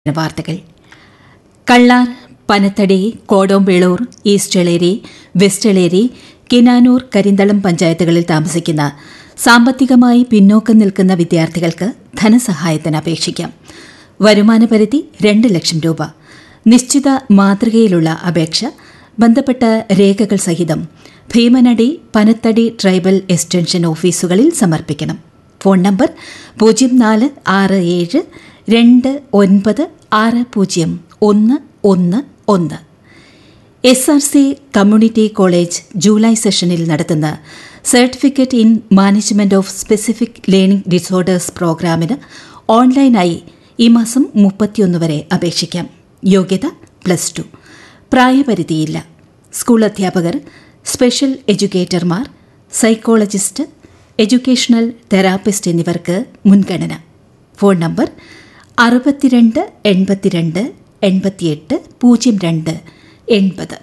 വാർത്തകൾ Kallar Panathady Kodombelur east Eleri west Eleri Kinanur Karinthalam പഞ്ചായത്തുകളിൽ താമസിക്കുന്ന സാമ്പത്തികമായി പിന്നോക്കം നിൽക്കുന്ന വിദ്യാർത്ഥികൾക്ക് ധനസഹായത്തിന് അപേക്ഷിക്കാം വരുമാന പരിധി രണ്ട് ലക്ഷം രൂപ നിശ്ചിത മാതൃകയിലുള്ള അപേക്ഷ ബന്ധപ്പെട്ട രേഖകൾ സഹിതം ഭീമനടി പനത്തടി ട്രൈബൽ എക്സ്റ്റൻഷൻ ഓഫീസുകളിൽ സമർപ്പിക്കണം ഫോൺ നമ്പർ പൂജ്യം നാല് ആറ് ഏഴ് രണ്ട് ഒൻപത് ആറ് പൂജ്യം ഒന്ന് ഒന്ന് ഒന്ന് S R C community college July സെഷനിൽ നടത്തുന്ന certificate in management of specific learning disorders പ്രോഗ്രാമിന് ഓൺലൈനായി ഈ മാസം മുപ്പത്തിയൊന്ന് വരെ അപേക്ഷിക്കാം യോഗ്യത പ്ലസ് ടു പ്രായപരിധിയില്ല സ്കൂൾ അധ്യാപകർ സ്പെഷ്യൽ എഡ്യൂക്കേറ്റർമാർ സൈക്കോളജിസ്റ്റ് എഡ്യൂക്കേഷണൽ തെറാപ്പിസ്റ്റ് എന്നിവർക്ക് മുൻഗണന ഫോൺ നമ്പർ അറുപത്തിരണ്ട് എൺപത്തിരണ്ട് എൺപത്തിയെട്ട് പൂജ്യം രണ്ട് എൺപത്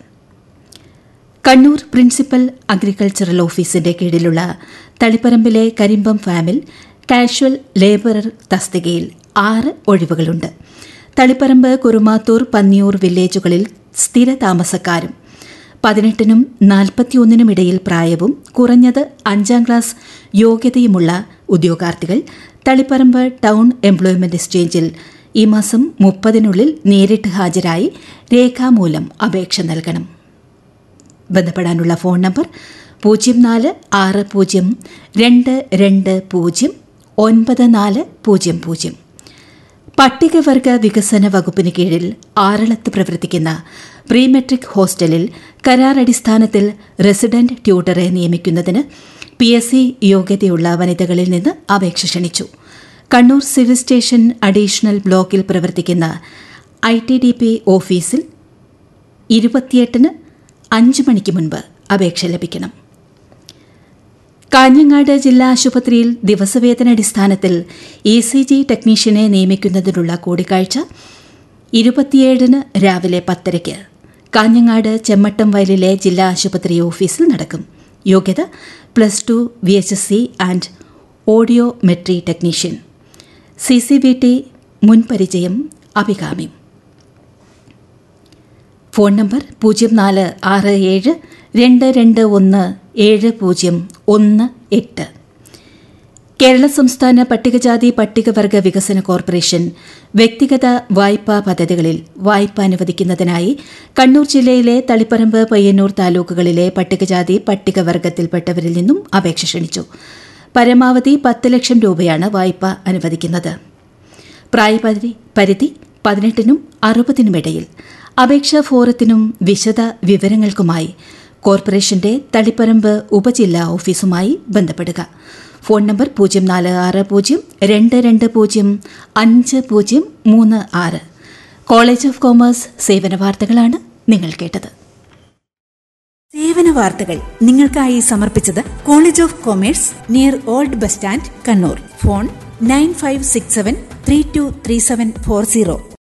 കണ്ണൂർ പ്രിൻസിപ്പൽ അഗ്രികൾച്ചറൽ ഓഫീസിന്റെ കീഴിലുള്ള തളിപ്പറമ്പിലെ കരിമ്പം ഫാമിൽ കാഷ്വൽ ലേബറർ തസ്തികയിൽ ആറ് ഒഴിവുകളുണ്ട് തളിപ്പറമ്പ് കുറുമാത്തൂർ പന്നിയൂർ വില്ലേജുകളിൽ സ്ഥിര താമസക്കാരും പതിനെട്ടിനും നാൽപ്പത്തിയൊന്നിനും ഇടയിൽ പ്രായവും കുറഞ്ഞത് അഞ്ചാം ക്ലാസ് യോഗ്യതയുമുള്ള ഉദ്യോഗാർത്ഥികൾ തളിപ്പറമ്പ് ടൗൺ എംപ്ലോയ്മെന്റ് എക്സ്ചേഞ്ചിൽ ഈ മാസം മുപ്പതിനുള്ളിൽ നേരിട്ട് ഹാജരായി രേഖാമൂലം അപേക്ഷ നൽകണം ബന്ധപ്പെടാനുള്ള ഫോൺ നമ്പർ പൂജ്യം നാല് ആറ് പൂജ്യം രണ്ട് രണ്ട് പൂജ്യം ഒൻപത് നാല് പൂജ്യം പൂജ്യം പട്ടികവർഗ വികസന വകുപ്പിന് കീഴിൽ ആറളത്ത് പ്രവർത്തിക്കുന്ന പ്രീ മെട്രിക് ഹോസ്റ്റലിൽ കരാർ അടിസ്ഥാനത്തിൽ റെസിഡന്റ് ട്യൂട്ടറെ നിയമിക്കുന്നതിന് പി എസ് സി യോഗ്യതയുള്ള വനിതകളിൽ നിന്ന് അപേക്ഷ ക്ഷണിച്ചു കണ്ണൂർ സിവിൽ സ്റ്റേഷൻ അഡീഷണൽ ബ്ലോക്കിൽ പ്രവർത്തിക്കുന്ന ഐ ടി ഡി പി ഓഫീസിൽ ഇരുപത്തിയെട്ടിന് അഞ്ച് മണിക്ക് മുൻപ് അപേക്ഷ ലഭിക്കണം കാഞ്ഞങ്ങാട് ജില്ലാ ആശുപത്രിയിൽ ദിവസവേതനടിസ്ഥാനത്തിൽ ഇ സി ജി ടെക്നീഷ്യനെ നിയമിക്കുന്നതിനുള്ള കൂടിക്കാഴ്ച ഇരുപത്തിയേഴിന് രാവിലെ പത്തരയ്ക്ക് കാഞ്ഞങ്ങാട് ചെമ്മട്ടം വയലിലെ ജില്ലാ ആശുപത്രി ഓഫീസിൽ നടക്കും യോഗ്യത plus two V H S C and audiometry technician C C B T മുൻപരിചയം അഭികാമ്യം ഫോൺ നമ്പർ പൂജ്യം നാല് ആറ് ഏഴ് രണ്ട് രണ്ട് ഒന്ന് ഏഴ് പൂജ്യം ഒന്ന് എട്ട് കേരള സംസ്ഥാന പട്ടികജാതി പട്ടികവർഗ വികസന കോർപ്പറേഷൻ വ്യക്തിഗത വായ്പാ പദ്ധതികളിൽ വായ്പ അനുവദിക്കുന്നതിനായി കണ്ണൂർ ജില്ലയിലെ തളിപ്പറമ്പ് പയ്യന്നൂർ താലൂക്കുകളിലെ പട്ടികജാതി പട്ടികവർഗത്തിൽപ്പെട്ടവരിൽ നിന്നും അപേക്ഷ ക്ഷണിച്ചു പരമാവധി പത്ത് ലക്ഷം രൂപയാണ് വായ്പ അനുവദിക്കുന്നത് പ്രായപരിധി പരിധി പതിനെട്ടിനും അറുപതിനുമിടയിൽ അപേക്ഷാ ഫോറത്തിനും വിശദ വിവരങ്ങൾക്കുമായി കോർപ്പറേഷന്റെ തളിപ്പറമ്പ് ഉപജില്ലാ ഓഫീസുമായി ബന്ധപ്പെടുക ഫോൺ നമ്പർ പൂജ്യം നാല് ആറ് പൂജ്യം രണ്ട് രണ്ട് പൂജ്യം അഞ്ച് പൂജ്യം മൂന്ന് ആറ് കോളേജ് ഓഫ് കോമേഴ്സ് സേവന വാർത്തകളാണ് നിങ്ങൾ കേട്ടത് സേവന വാർത്തകൾ നിങ്ങൾക്കായി സമർപ്പിച്ചത് college of commerce near old bus stand Kannur phone nine five six seven three two three seven four zero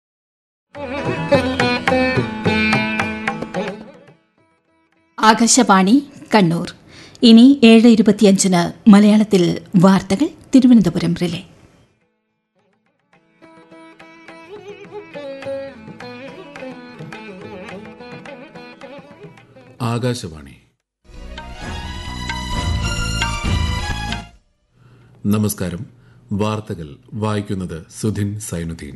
Akashvani Kannur ഇനി ഏഴ് ഇരുപത്തിയഞ്ചിന് മലയാളത്തിൽ വാർത്തകൾ തിരുവനന്തപുരം റിലേ ആകാശവാണി നമസ്കാരം വാർത്തകൾ വായിക്കുന്നത് സുധിൻ സൈനുദ്ദീൻ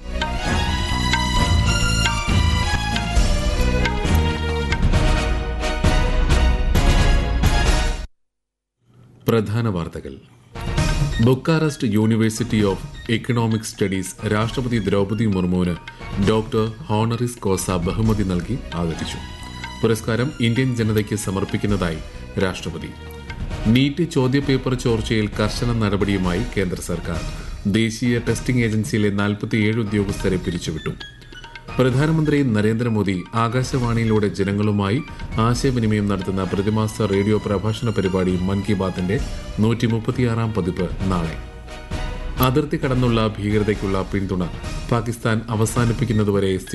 പ്രധാന വാർത്തകൾ Bucharest university of economic studies രാഷ്ട്രപതി ദ്രൗപദി മുർമുവിന് ഡോക്ടർ ഹോണറിസ് കോസ ബഹുമതി നൽകി ആദരിച്ചു പുരസ്കാരം ഇന്ത്യൻ ജനതയ്ക്ക് സമർപ്പിക്കുന്നതായി രാഷ്ട്രപതി നീറ്റ് ചോദ്യപേപ്പർ ചോർച്ചയിൽ കർശന നടപടിയുമായി കേന്ദ്ര സർക്കാർ ദേശീയ ടെസ്റ്റിംഗ് ഏജൻസിയിലെ നാൽപ്പത്തിയേഴ് ഉദ്യോഗസ്ഥരെ പിരിച്ചുവിട്ടു പ്രധാനമന്ത്രി നരേന്ദ്രമോദി ആകാശവാണിയിലൂടെ ജനങ്ങളുമായി ആശയവിനിമയം നടത്തുന്ന പ്രതിമാസ റേഡിയോ പ്രഭാഷണ പരിപാടി മൻ കി ബാത്തിന്റെ നൂറ്റി മുപ്പത്തിയാറാം പതിപ്പ് നാളെ അതിർത്തി കടന്നുള്ള ഭീകരതയ്ക്കുള്ള പിന്തുണ പാകിസ്ഥാൻ അവസാനിപ്പിക്കുന്നതുവരെ